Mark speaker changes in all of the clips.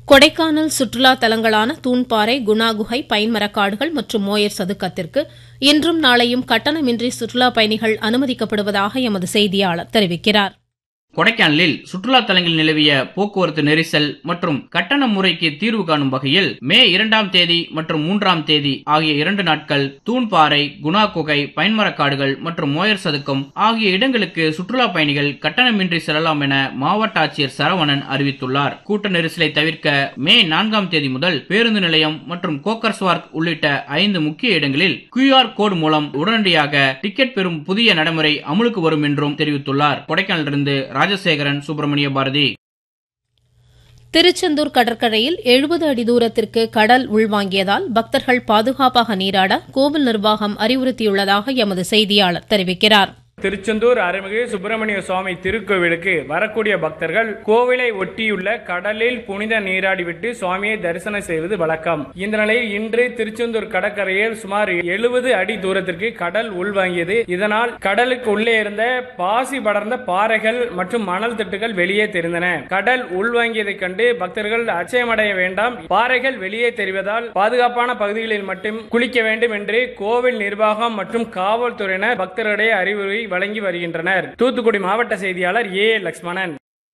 Speaker 1: கொடைக்கானல் சுற்றுலா தலங்களான தூண்பாறை குணா குகை பைன்மரக்காடுகள் மற்றும் மோயர் சதுக்கத்திற்கு இன்றும் நாளையும் கட்டணமின்றி சுற்றுலா பயணிகள் அனுமதிக்கப்படுவதாக எமது செய்தியாளர் தெரிவிக்கிறார்
Speaker 2: கொடைக்கானலில் சுற்றுலா தலங்களில் நிலவிய போக்குவரத்து நெரிசல் மற்றும் கட்டண முறைக்கு தீர்வு காணும் வகையில் மே இரண்டாம் தேதி மற்றும் மூன்றாம் தேதி ஆகிய இரண்டு நாட்கள் தூண்பாறை குணா குகை பைன்மரக்காடுகள் மற்றும் மோயர் சதுக்கம் ஆகிய இடங்களுக்கு சுற்றுலா பயணிகள் கட்டணமின்றி செல்லலாம் என மாவட்ட ஆட்சியர் சரவணன் அறிவித்துள்ளார் கூட்ட நெரிசலை தவிர்க்க மே நான்காம் தேதி முதல் பேருந்து நிலையம் மற்றும் கோக்கர்ஸ்வார்க் உள்ளிட்ட ஐந்து முக்கிய இடங்களில் கியூஆர் கோடு மூலம் உடனடியாக டிக்கெட் பெறும் புதிய நடைமுறை அமலுக்கு வரும் என்றும் தெரிவித்துள்ளார் கொடைக்கானலிருந்து ராஜசேகரன் சுப்பிரமணிய பாரதி
Speaker 1: திருச்செந்தூர் கடற்கரையில் எழுபது அடி தூரத்திற்கு கடல் உள்வாங்கியதால் பக்தர்கள் பாதுகாப்பாக நீராட கோவில் நிர்வாகம் அறிவுறுத்தியுள்ளதாக எமது செய்தியாளர் தெரிவிக்கிறார்
Speaker 3: திருச்செந்தூர் அருள்மிகு சுப்பிரமணிய சுவாமி திருக்கோவிலுக்கு வரக்கூடிய பக்தர்கள் கோவிலை ஒட்டியுள்ள கடலில் புனித நீராடிவிட்டு சுவாமியை தரிசனம் செய்வது வழக்கம் இந்த நிலையில் இன்று திருச்செந்தூர் கடற்கரையில் சுமார் எழுபது அடி தூரத்திற்கு கடல் உள்வாங்கியது இதனால் கடலுக்கு உள்ளே இருந்த பாசி படர்ந்த பாறைகள் மற்றும் மணல் திட்டுகள் வெளியே தெரிந்தன கடல் உள்வாங்கியதைக் கண்டு பக்தர்கள் அச்சயமடைய வேண்டாம் பாறைகள் வெளியே தெரிவதால் பாதுகாப்பான பகுதிகளில் மட்டும் குளிக்க வேண்டும் என்று கோவில் நிர்வாகம் மற்றும் காவல்துறையினர் பக்தர்களிடையே அறிவுரை வழங்கி வருகின்றனர் தூத்துக்குடி மாவட்ட செய்தியாளர் ஏ லக்ஷ்மணன்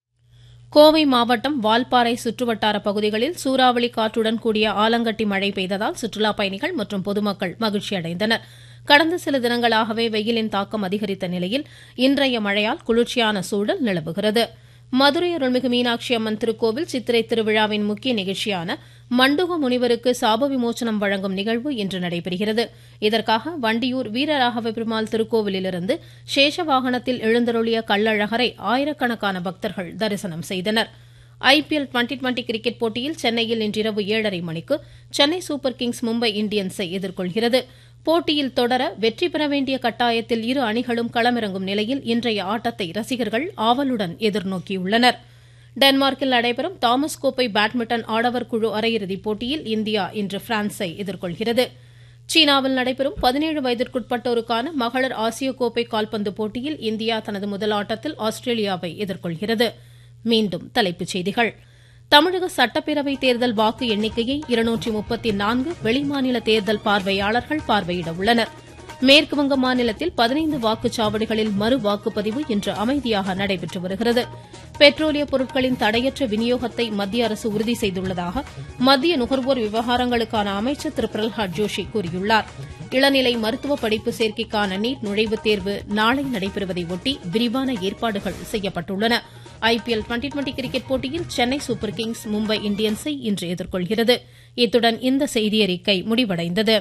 Speaker 1: கோவை மாவட்டம் வால்பாறை சுற்றுவட்டார பகுதிகளில் சூறாவளி காற்றுடன் கூடிய ஆலங்கட்டி மழை பெய்ததால் சுற்றுலா பயணிகள் மற்றும் பொதுமக்கள் மகிழ்ச்சியடைந்தனர் கடந்த சில தினங்களாகவே வெயிலின் தாக்கம் அதிகரித்த நிலையில் இன்றைய மழையால் குளிர்ச்சியான சூழல் நிலவுகிறது மதுரை அருள்மிகு மீனாட்சி அம்மன் திருக்கோவில் சித்திரை திருவிழாவின் முக்கிய நிகழ்ச்சியான மண்டுக முனிவருக்கு சாப விமோசனம் வழங்கும் நிகழ்வு இன்று நடைபெறுகிறது இதற்காக வண்டியூர் வீரராகவ பெருமாள் திருக்கோவிலிலிருந்து சேஷ வாகனத்தில் எழுந்தருளிய கள்ளழகரை ஆயிரக்கணக்கான பக்தர்கள் தரிசனம் செய்தனர் ஐபிஎல் டுவெண்டி டுவெண்டி கிரிக்கெட் போட்டியில் சென்னையில் இன்றிரவு ஏழரை மணிக்கு சென்னை சூப்பர் கிங்ஸ் மும்பை இந்தியன்ஸை எதிர்கொள்கிறது போட்டியில் தொடர வெற்றி பெற வேண்டிய கட்டாயத்தில் இரு அணிகளும் களமிறங்கும் நிலையில் இன்றைய ஆட்டத்தை ரசிகர்கள் ஆவலுடன் எதிர்நோக்கியுள்ளனர் டென்மார்க்கில் நடைபெறும் தாமஸ் கோப்பை பேட்மிண்டன் ஆடவர் குழு அரையிறுதிப் போட்டியில் இந்தியா இன்று பிரான்ஸை எதிர்கொள்கிறது சீனாவில் நடைபெறும் பதினேழு வயதிற்குட்பட்டோருக்கான மகளிர் ஆசிய கோப்பை கால்பந்து போட்டியில் இந்தியா தனது முதல் ஆட்டத்தில் ஆஸ்திரேலியாவை எதிர்கொள்கிறது மீண்டும் தலைப்புச் செய்திகள் தமிழக சட்டப்பேரவை தேர்தல் வாக்கு எண்ணிக்கையை இருநூற்றி முப்பத்தி நான்கு வெளிமாநில தேர்தல் பார்வையாளர்கள் பார்வையிட உள்ளனர் மேற்குவங்க மாநிலத்தில் பதினைந்து வாக்குச்சாவடிகளில் மறு வாக்குப்பதிவு இன்று அமைதியாக நடைபெற்று வருகிறது பெட்ரோலிய பொருட்களின் தடையற்ற விநியோகத்தை மத்திய அரசு உறுதி செய்துள்ளதாக மத்திய நுகர்வோர் விவகாரங்களுக்கான அமைச்சர் திரு பிரல்ஹாத் ஜோஷி கூறியுள்ளார் இளநிலை மருத்துவ படிப்பு சேர்க்கைக்கான நீட் நுழைவுத் தேர்வு நாளை நடைபெறுவதை ஒட்டி விரிவான ஏற்பாடுகள் செய்யப்பட்டுள்ளன ஐபிஎல் டுவெண்டி டுவெண்டி கிரிக்கெட் போட்டியில் சென்னை சூப்பர் கிங்ஸ் மும்பை இந்தியன்ஸை இன்று எதிர்கொள்கிறது இத்துடன் இந்த செய்தியறிக்கை முடிவடைந்தது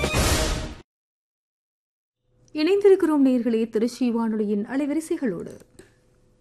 Speaker 4: இணைந்திருக்கிறோம் நேர்களே திருச்சி வானொலியின் அலைவரிசைகளோடு